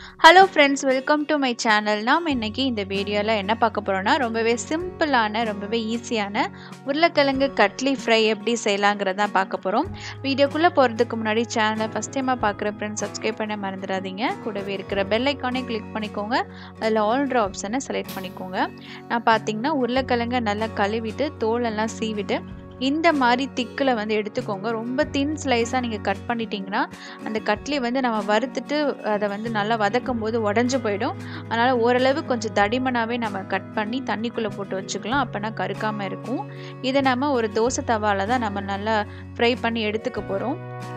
hello friends welcome to my channel நாம் இன்றைக்கி இந்த வீடியோவில் என்ன பார்க்க போகிறோன்னா ரொம்பவே சிம்பிளான ரொம்பவே ஈஸியான உருளைக்கிழங்கு கட்லி ஃப்ரை எப்படி செய்யலாங்கிறத தான் பார்க்க போகிறோம் வீடியோக்குள்ளே போகிறதுக்கு முன்னாடி சேனலை ஃபஸ்ட் டைமாக பார்க்குற ஃப்ரெண்ட்ஸ் சப்ஸ்கிரைப் பண்ண மறந்துடாதீங்க கூடவே இருக்கிற பெல் ஐக்கானே கிளிக் பண்ணிக்கோங்க அதில் ஆல்ட்ரு ஆப்ஷனை செலக்ட் பண்ணிக்கோங்க நான் பார்த்தீங்கன்னா உருளைக்கிழங்கை நல்லா கழுவிட்டு தோலெல்லாம் சீவிட்டு இந்த மாதிரி திக்கில் வந்து எடுத்துக்கோங்க ரொம்ப தின் ஸ்லைஸாக நீங்கள் கட் பண்ணிட்டீங்கன்னா அந்த கட்லி வந்து நம்ம வறுத்துட்டு அதை வந்து நல்லா வதக்கும் போது உடஞ்சி போயிடும் அதனால் ஓரளவு கொஞ்சம் தடிமனாகவே நம்ம கட் பண்ணி தண்ணிக்குள்ளே போட்டு வச்சுக்கலாம் அப்போனா கருக்காமல் இருக்கும் இதை நம்ம ஒரு தோசை தவாவில் தான் நம்ம நல்லா ஃப்ரை பண்ணி எடுத்துக்க போகிறோம்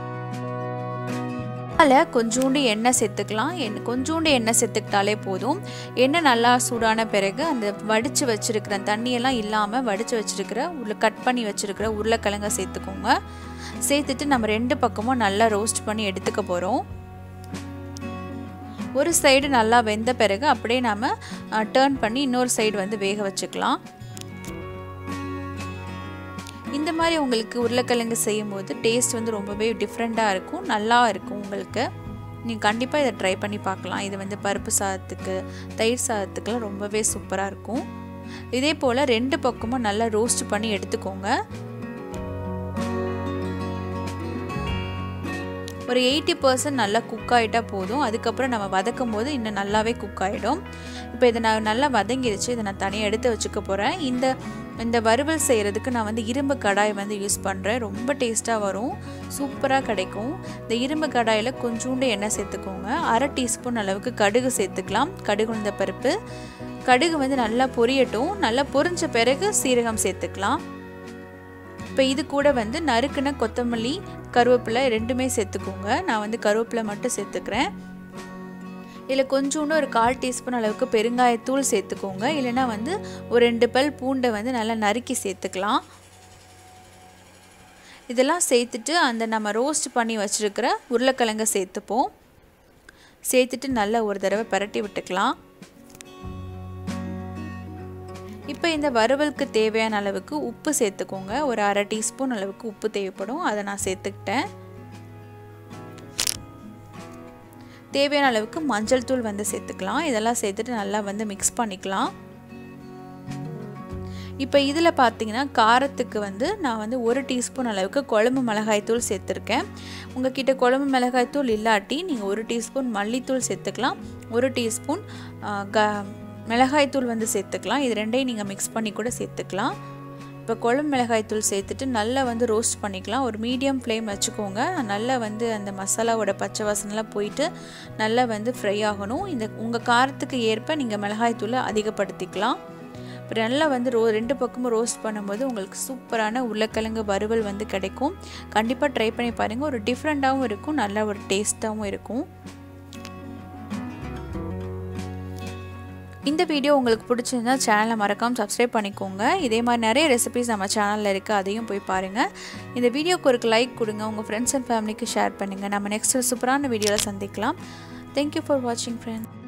அதில் கொஞ்சோண்டு எண்ணெய் சேர்த்துக்கலாம் எண் கொஞ்சோண்டு எண்ணெய் சேர்த்துக்கிட்டாலே போதும் எண்ணெய் நல்லா சூடான பிறகு அந்த வடித்து வச்சுருக்கிற தண்ணியெல்லாம் இல்லாமல் வடித்து வச்சுருக்கிற உருளை கட் பண்ணி வச்சுருக்கிற உருளைக்கிழங்க சேர்த்துக்கோங்க சேர்த்துட்டு நம்ம ரெண்டு பக்கமும் நல்லா ரோஸ்ட் பண்ணி எடுத்துக்க போகிறோம் ஒரு சைடு நல்லா வெந்த பிறகு அப்படியே நம்ம டேர்ன் பண்ணி இன்னொரு சைடு வந்து வேக வச்சுக்கலாம் இந்த மாதிரி உங்களுக்கு உருளைக்கிழங்கு செய்யும்போது டேஸ்ட் வந்து ரொம்பவே டிஃப்ரெண்ட்டாக இருக்கும் நல்லா இருக்கும் உங்களுக்கு நீங்கள் கண்டிப்பாக இதை ட்ரை பண்ணி பார்க்கலாம் இது வந்து பருப்பு சாதத்துக்கு தயிர் சாதத்துக்குலாம் ரொம்பவே சூப்பராக இருக்கும் இதே போல் ரெண்டு பக்கமும் நல்லா ரோஸ்ட் பண்ணி எடுத்துக்கோங்க ஒரு எயிட்டி பர்சன்ட் நல்லா குக் ஆகிட்டால் போதும் அதுக்கப்புறம் நம்ம வதக்கும் போது இன்னும் நல்லாவே குக் ஆகிடும் இப்போ இதை நான் நல்லா வதங்கிடுச்சு இதை நான் தனியாக எடுத்து வச்சுக்க போகிறேன் இந்த இந்த வறுவல் செய்கிறதுக்கு நான் வந்து இரும்பு கடாய் வந்து யூஸ் பண்ணுறேன் ரொம்ப டேஸ்ட்டாக வரும் சூப்பராக கிடைக்கும் இந்த இரும்பு கடாயில் கொஞ்சோண்டு எண்ணெய் சேர்த்துக்கோங்க அரை டீஸ்பூன் அளவுக்கு கடுகு சேர்த்துக்கலாம் கடுகு உளுந்த பருப்பு கடுகு வந்து நல்லா பொரியட்டும் நல்லா பொரிஞ்ச பிறகு சீரகம் சேர்த்துக்கலாம் இப்போ இது கூட வந்து நறுக்குன கொத்தமல்லி கருவேப்பிலை ரெண்டுமே சேர்த்துக்கோங்க நான் வந்து கருவேப்பிலை மட்டும் சேர்த்துக்கிறேன் இதில் கொஞ்சோண்டு ஒரு கால் டீஸ்பூன் அளவுக்கு பெருங்காயத்தூள் சேர்த்துக்கோங்க இல்லைனா வந்து ஒரு ரெண்டு பல் பூண்டை வந்து நல்லா நறுக்கி சேர்த்துக்கலாம் இதெல்லாம் சேர்த்துட்டு அந்த நம்ம ரோஸ்ட் பண்ணி வச்சுருக்கிற உருளைக்கிழங்கை சேர்த்துப்போம் சேர்த்துட்டு நல்லா ஒரு தடவை பரட்டி விட்டுக்கலாம் இப்போ இந்த வறுவலுக்கு தேவையான அளவுக்கு உப்பு சேர்த்துக்கோங்க ஒரு அரை டீஸ்பூன் அளவுக்கு உப்பு தேவைப்படும் அதை நான் சேர்த்துக்கிட்டேன் தேவையான அளவுக்கு மஞ்சள் தூள் வந்து சேர்த்துக்கலாம் இதெல்லாம் சேர்த்துட்டு நல்லா வந்து மிக்ஸ் பண்ணிக்கலாம் இப்போ இதில் பார்த்தீங்கன்னா காரத்துக்கு வந்து நான் வந்து ஒரு டீஸ்பூன் அளவுக்கு குழம்பு மிளகாய்த்தூள் சேர்த்துருக்கேன் உங்கள் கிட்ட குழம்பு மிளகாய்த்தூள் இல்லாட்டி நீங்கள் ஒரு டீஸ்பூன் மல்லித்தூள் சேர்த்துக்கலாம் ஒரு டீஸ்பூன் க மிளகாய்த்தூள் வந்து சேர்த்துக்கலாம் இது ரெண்டையும் நீங்கள் மிக்ஸ் பண்ணி கூட சேர்த்துக்கலாம் இப்போ குழம்பு மிளகாய்த்தூள் சேர்த்துட்டு நல்லா வந்து ரோஸ்ட் பண்ணிக்கலாம் ஒரு மீடியம் ஃப்ளேம் வச்சுக்கோங்க நல்லா வந்து அந்த மசாலாவோட பச்சை வாசனைலாம் போயிட்டு நல்லா வந்து ஃப்ரை ஆகணும் இந்த உங்கள் காரத்துக்கு ஏற்ப நீங்கள் மிளகாய்த்தூளை அதிகப்படுத்திக்கலாம் இப்போ நல்லா வந்து ரோ ரெண்டு பக்கமும் ரோஸ்ட் பண்ணும்போது உங்களுக்கு சூப்பரான உருளைக்கிழங்கு வறுவல் வந்து கிடைக்கும் கண்டிப்பாக ட்ரை பண்ணி பாருங்கள் ஒரு டிஃப்ரெண்ட்டாகவும் இருக்கும் நல்ல ஒரு டேஸ்ட்டாகவும் இருக்கும் இந்த வீடியோ உங்களுக்கு பிடிச்சிருந்தா சேனலை மறக்காமல் சப்ஸ்கிரைப் பண்ணிக்கோங்க இதே மாதிரி நிறைய ரெசிபிஸ் நம்ம சேனலில் இருக்குது அதையும் போய் பாருங்கள் இந்த வீடியோக்கு ஒரு லைக் கொடுங்க உங்கள் ஃப்ரெண்ட்ஸ் அண்ட் ஃபேமிலிக்கு ஷேர் பண்ணுங்கள் நம்ம நெக்ஸ்ட் சூப்பரான வீடியோவில் சந்திக்கலாம் தேங்க்யூ ஃபார் வாட்சிங் ஃப்ரெண்ட்